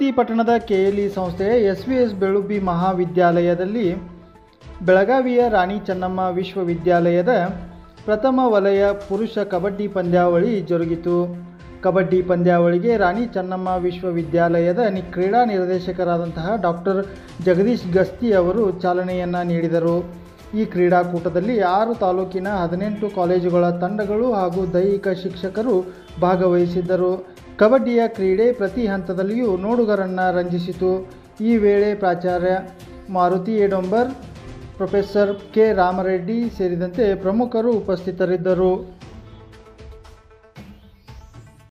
ಕಲಬುರಗಿ ಪಟ್ಟಣದ ಕೆಎಲ್ಇ ಸಂಸ್ಥೆಯ S V S Belubi ಮಹಾವಿದ್ಯಾಲಯದಲ್ಲಿ ಬೆಳಗಾವಿಯ ರಾಣಿ ಚೆನ್ನಮ್ಮ ವಿಶ್ವವಿದ್ಯಾಲಯದ ಪ್ರಥಮ ವಲಯ ಪುರುಷ ಕಬಡ್ಡಿ ಪಂದ್ಯಾವಳಿ ಜರುಗಿತು ಕಬಡ್ಡಿ ಪಂದ್ಯಾವಳಿಗೆ ರಾಣಿ ಚೆನ್ನಮ್ಮ ವಿಶ್ವವಿದ್ಯಾಲಯದ ನಿ ಕ್ರೀಡಾ ನಿರ್ದೇಶಕರಾದಂತಹ ಡಾಕ್ಟರ್ ಜಗದೀಶ್ ಗಸ್ತಿ ಅವರು ಚಾಲನೆಯನ್ನು ನೀಡಿದರು ಈ ಕ್ರೀಡಾಕೂಟದಲ್ಲಿ ಆರು ತಾಲೂಕಿನ ಹದಿನೆಂಟು ಕಾಲೇಜುಗಳ ತಂಡಗಳು ಹಾಗೂ ದೈಹಿಕ ಶಿಕ್ಷಕರು ಭಾಗವಹಿಸಿದ್ದರು ಕಬಡ್ಡಿಯ ಕ್ರೀಡೆ ಪ್ರತಿ ಹಂತದಲ್ಲಿಯೂ ನೋಡುಗರನ್ನು ರಂಜಿಸಿತು ಈ ವೇಳೆ ಪ್ರಾಚಾರ್ಯ ಮಾರುತಿ ಎಡೊಂಬರ್ ಪ್ರೊಫೆಸರ್ ಕೆ ರಾಮರೆಡ್ಡಿ ಸೇರಿದಂತೆ ಪ್ರಮುಖರು ಉಪಸ್ಥಿತರಿದ್ದರು